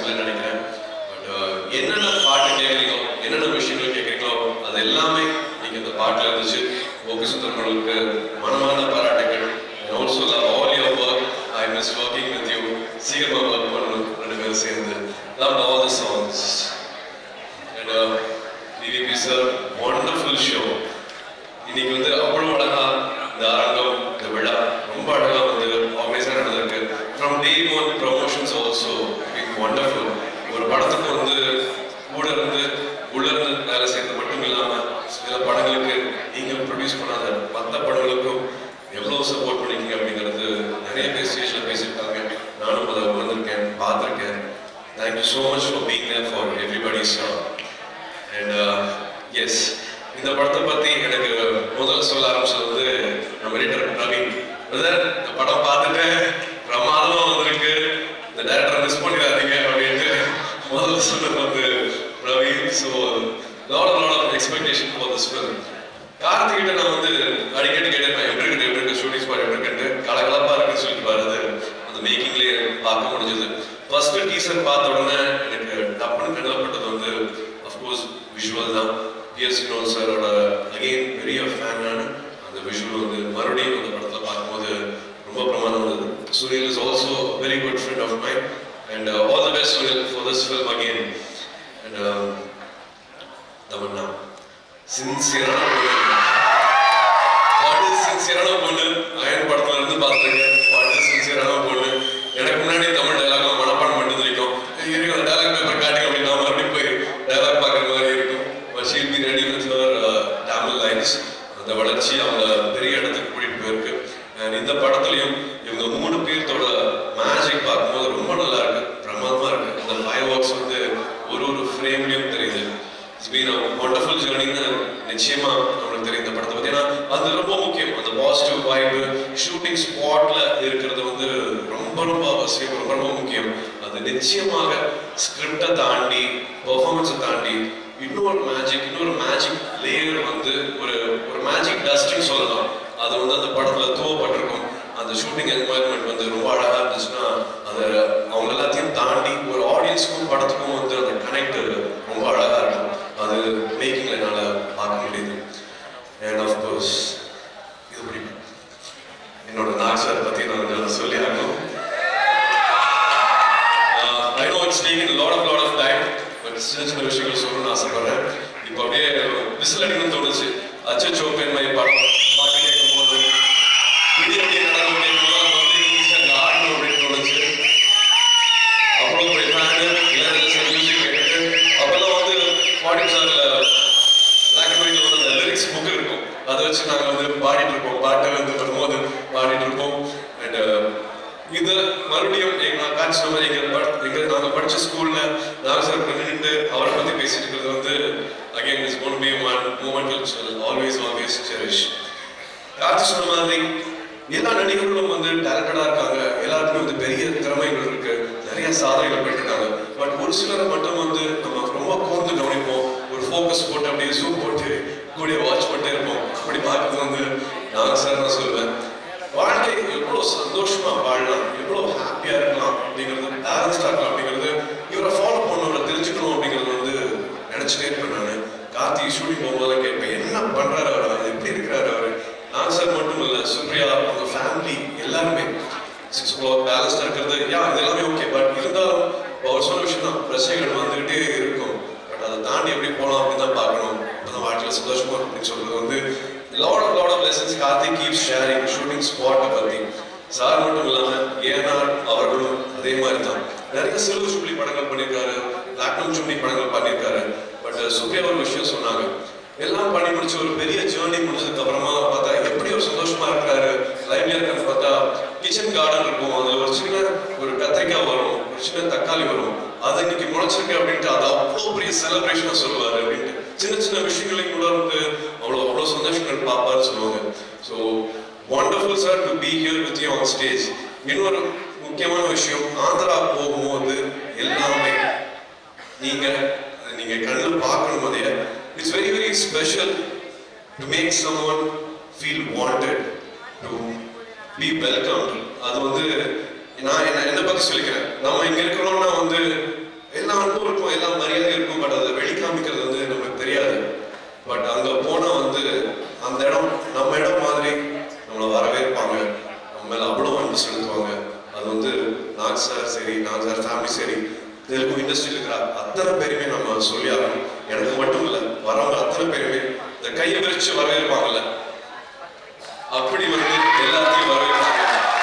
இல்லைன்னு நினைக்கிறேன் பட் என்னென்ன பாட்டு கேட்குறீங்களோ என்னென்ன விஷயங்கள் கேட்குறீங்களோ அது எல்லாமே நீங்க இந்த பாட்டுல இருந்துச்சு ஓகே சுந்தரமர்களுக்கு மனமான பாராட்டுகள் and also love all your work I miss working with you சீக்கிரமா ஒர்க் பண்ணணும் ரெண்டு பேரும் சேர்ந்து love all the songs and uh, DVP sir wonderful show இன்னைக்கு வந்து அவ்வளவு அழகா இந்த அரங்கம் இந்த விழா ரொம்ப அழகா வந்து ஆர்கனைஸா நடந்திருக்கு from day one promotions also wonderful ஒரு படத்துக்கு வந்து கூட இருந்து உள்ள இருந்து வேலை செய்யறது மட்டும் இல்லாம சில படங்களுக்கு நீங்க ப்ரொடியூஸ் பண்ணாத மற்ற படங்களுக்கும் எவ்வளவு சப்போர்ட் பண்ணிருக்கீங்க அப்படிங்கிறது நிறைய பேர் ஸ்டேஜ்ல பேசியிருக்காங்க நானும் அதை உணர்ந்திருக்கேன் பார்த்திருக்கேன் thank you so much for being there for everybody sir and yes இந்த படத்தை பத்தி எனக்கு முதல்ல சொல்ல ஆரம்பிச்சது வந்து நம்ம எடிட்டர் பிரவீன் பிரதர் இந்த படம் பார்த்துட்டு பிரமாதமா வந்திருக்கு இந்த டேரக்டரை மிஸ் பண்ணிடாதீங்க அப்படின்ட்டு முதல்ல சொன்னது வந்து Praveen so lot lot of expectation for this film கார்த்திகிட்ட நான் வந்து அடிக்கடி கேட்டிருப்பேன் எப்படி இருக்கு எப்படி இருக்கு ஷூட்டிங் ஸ்பாட் எப்படி இருக்குன்ட்டு கலகலப்பா இருக்குன்னு சொல்லிட்டு வருது அந்த மேக்கிங்லேயே பார்க்க முடிஞ்சது ஃபர்ஸ்ட் டீசர் பார்த்த உடனே எனக்கு டப்புன்னு கண்ணப்பட்டது வந்து அஃப்கோர்ஸ் விஷுவல் தான் பிஎஸ் வினோத் சாரோட அகெயின் பெரிய ஃபேன் நான் அந்த விஷுவல் வந்து மறுபடியும் அந்த படத்தில் பார்க்கும்போது ரொம்ப பிரமாதம் இருந்தது Sunil is also very good friend of mind and all the best Sunil for this film again and Tamannaah சின்சியரான பாட்டு சின்சியரான பொண்ணு அயன் படத்துல இருந்து பார்த்துருக்கேன் பாட்டு சின்சியரான பொண்ணு எனக்கு முன்னாடி தமிழ் டைலாக் மனப்பாடம் பண்ணது இருக்கும் இருக்கு அந்த டைலாக் பேப்பர் காட்டி அப்படின்னா மறுபடியும் போய் டைலாக் பார்க்குற மாதிரி இருக்கும் but she'll be ready with her Tamil lines அந்த வளர்ச்சி அவங்க பெரிய இடத்துக்கு கூட்டிட்டு போயிருக்கு And இந்த படத்துலயும் இவங்க மூணு பேர்த்தோட மேஜிக் பார்க்கும்போது ரொம்ப நல்லா இருக்கு பிரமாதமா இருக்கு அந்த ஃபைவ் ஒர்க்ஸ் வந்து ஒரு ஒரு ஃப்ரேம்லயும் தெரியுது இட்ஸ் பீன் அ வண்டர்ஃபுல் ஜேர்னின்னு நிச்சயமா நம்மளுக்கு தெரியும் இந்த படத்தை பத்தி ஏன்னா அது ரொம்ப முக்கியம் அந்த பாசிட்டிவ் வைப்பு ஷூட்டிங் ஸ்பாட்ல இருக்கிறது வந்து ரொம்ப ரொம்ப அவசியம் ரொம்ப ரொம்ப முக்கியம் அது நிச்சயமாக ஸ்கிரிப்டை தாண்டி பெர்ஃபார்மன்ஸை தாண்டி இன்னொரு மேஜிக் இன்னொரு மேஜிக் லேயர் வந்து ஒரு ஒரு மேஜிக் டஸ்டிங் சொல்லலாம் அது வந்து அந்த படத்துல தூவப்பட்டிருக்கும் அந்த ஷூட்டிங் என்வாயன்மெண்ட் வந்து ரொம்ப அழகா இருந்துச்சுன்னா அது அவங்க எல்லாத்தையும் தாண்டி ஒரு ஆடியன்ஸ்க்கும் படத்துக்கும் வந்து அந்த கனெக்ட் ரொம்ப அழகா இருக்கும் அது மேக்கிங்ல என்னால பார்க்க முடியுது அண்ட் ஆஃப்கோர்ஸ் இது பிடிக்கும் என்னோட நாக் சார் பத்தி நான் கொஞ்சம் சொல்லி ஆகணும் I know it's taking lot of lot of time but சின்ன சின்ன விஷயங்கள் சொல்லணும்னு ஆசைப்படுறேன் இப்போ அப்படியே விசில் அடிக்கணும்னு தோணுச்சு அச்சோ பெண்மை படம் பாட்டு கேட்கும் போது விடிய விடிய நடக்கும் கேட்கும்போது அது வந்து ஈஸியாக அங்கே ஆடணும் அப்படின்னு தோணுச்சு அவ்வளோ பெரிய ஃபேனு இளையராஜா மியூசிக் கேட்டுட்டு அப்போல்லாம் வந்து பாடி சார்ல பிளாக் அண்ட் ஒயிட்ல வந்து அந்த லிரிக்ஸ் புக் இருக்கும் அதை வச்சு நாங்கள் வந்து பாடிட்டு இருப்போம் பாட்டை வந்து வரும்போது பாடிட்டு இருப்போம் அண்ட் இது மறுபடியும் எங்க நான் காட்சி மாதிரி எங்க பட- எங்க நாங்க படிச்ச ஸ்கூல்ல நாங்க சார் நின்றுட்டு அவரை பத்தி பேசிட்டு இருக்கிறது வந்து again is gone be one moment which always always cherish Karthi சொன்ன மாதிரி எல்லா நடிகர்களும் வந்து டேலண்டடா இருக்காங்க எல்லாருக்குமே வந்து பெரிய திறமைகள் இருக்கு நிறைய சாதனைகள் பெற்றிருக்காங்க பட் ஒரு சிலரை மட்டும் வந்து நம்ம ரொம்ப கூர்ந்து கவனிப்போம் ஒரு ஃபோக்கஸ் போட்டு அப்படியே ஜூம் போட்டு கூட வாட்ச் பண்ணிட்டே இருப்போம் அப்படி பார்க்கறது வந்து நான் சார் நான் சொல்லுவேன் வாழ்க்கை எவ்வளவு சந்தோஷமா வாழலாம் எவ்வளவு ஹாப்பியா இருக்கலாம் அப்படிங்கிறது பேலன்ஸ்டா இருக்கலாம் அப்படிங்கிறது இவரை ஃபாலோ பண்ணவரை தெரிஞ்சுக்கணும் அப்படிங்கிறது வந்து நினைச்சிட்டே இருப்பேன் நான் கார்த்தி ஷூட்டிங் போகும்போதெல்லாம் கேட்பேன் என்ன பண்றாரு அவர் எப்படி இருக்கிறாரு அவர் நான் சார் மட்டும் இல்ல சுப்ரியா அவங்க ஃபேமிலி எல்லாருமே சிக்ஸ் ஓ பேலன்ஸ்டா இருக்கிறது யா இது எல்லாமே ஓகே பட் இருந்தாலும் அவர் சொன்ன விஷயம் தான் பிரச்சனைகள் வந்துகிட்டே இருக்கும் பட் அதை தாண்டி எப்படி போகலாம் அப்படின்னு தான் பார்க்கணும் அப்பதான் வாழ்க்கையில சந்தோஷமா இருக்கும் அப்படின்னு சொல்றது வந்து lot of lot of lessons Karthik keep sharing shooting ஸ்பாட்டை பத்தி சார் மட்டும் இல்லாம ஏனார் அவர்களும் அதே மாதிரி தான் நிறைய சிலுவை சுப்ளி படங்கள் பண்ணியிருக்காரு லாக்டவுன் சுப்ளி படங்கள் பண்ணியிருக்காரு பட் சுப்ரியா ஒரு விஷயம் சொன்னாங்க எல்லாம் பண்ணி முடிச்சு ஒரு பெரிய ஜேர்னி முடிஞ்சதுக்கு அப்புறமா பார்த்தா எப்படி ஒரு சந்தோஷமா இருக்காரு லைவ்ல இருக்கான்னு பார்த்தா கிச்சன் கார்டன் இருக்கும் அதுல ஒரு சின்ன ஒரு கத்திரிக்காய் வரும் ஒரு சின்ன தக்காளி வரும் அது இன்னைக்கு முளைச்சிருக்கு அப்படின்ட்டு அது அவ்வளோ பெரிய செலிப்ரேஷனா சொல்லுவாரு அப்படின்ட்டு சின்ன சின்ன விஷயங்களையும் கூட வந்து அவ்வளோ அவ்வளோ சந்தோஷங்கள் பார்ப்பாரு சொல்லுவாங்க so wonderful sir to be here with you on stage இன்னொரு முக்கியமான விஷயம் ஆந்திரா போகும்போது எல்லாமே நீங்க நீங்க கண்ணில் பார்க்கணும் அதே it's very very special to make someone feel wanted to be welcome அது வந்து நான் என்ன என்னை பத்தி சொல்லிக்கிறேன் நம்ம இங்க இருக்கிறோம்னா வந்து எல்லா அன்பும் இருக்கும் எல்லா மரியாதையும் இருக்கும் பட் அதை வெளிக்காமிக்கிறது வந்து நமக்கு தெரியாது பட் அங்க போனா வந்து அந்த இடம் நம்ம இடம் மாதிரி நம்மளை வரவேற்பாங்க நம்ம மேல அவ்வளோ அன்பு செலுத்துவாங்க அது வந்து நாக் சார் சரி நாக் சார் ஃபேமிலி சரி தெலுங்கு இண்டஸ்ட்ரியில் இருக்கிற அத்தனை பேருமே நம்ம சொல்லி ஆகணும் எனக்கு மட்டும் இல்லை வரவங்க அத்தனை பேருமே இந்த கையை விரிச்சு வரவேற்பாங்கல்ல அப்படி வந்து எல்லாத்தையும் வரவேற்பாங்க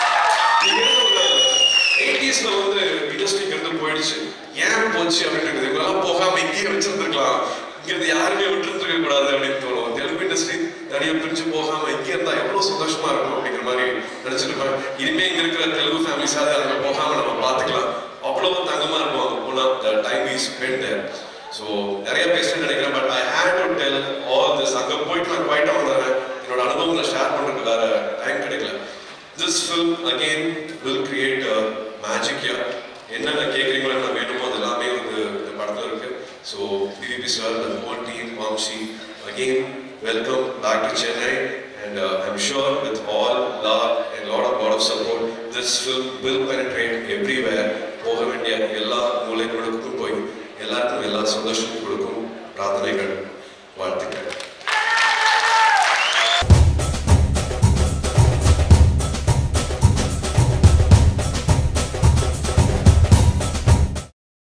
எயிட்டிஸ்ல வந்து இண்டஸ்ட்ரிக்கு இருந்து போயிடுச்சு ஏன் போச்சு அப்படின்னு இருக்குது இவங்கெல்லாம் போகாம இங்கேயே வச்சிருந்துருக்கலாம் இங்கிருந்து யாருமே விட்டுருந்துருக்க கூடாது அப்படின்னு தோணும் தெலுங்கு இண்டஸ்ட்ரி தனியா பிரிஞ்சு போகாம இங்கே இருந்தா எவ்வளவு சந்தோஷமா இருக்கும் அப்படிங்கிற மாதிரி நினைச்சிருப்பேன் இனிமே இங்க இருக்கிற தெலுங்கு ஃபேமிலிஸாவது அங்க போகாம நம்ம பார்த்துக்கலாம் அவ்வளவு தங்கமா இருக்கும் அங்க போனா the time is spend there so நிறைய பேசுறேன்னு நினைக்கிறேன் but I hate to tell all this அங்க போயிட்டு நான் குவைட்டா வந்தேன் என்னோட அனுபவங்களை ஷேர் பண்றதுக்கு வேற டைம் கிடைக்கல this film again will create magic yeah என்னென்ன கேட்குறீங்களோ என்ன வேணுமோ அது எல்லாமே வந்து இந்த படத்தில் இருக்கு so PVP sir the whole team Vamshi again welcome back to Chennai and I'm sure with all love and lot of lot of support this film will penetrate everywhere போக வேண்டிய எல்லா மூலைகளுக்கும் போய் எல்லாருக்கும் எல்லா சந்தோஷமும் கொடுக்கும் பிரார்த்தனைகள்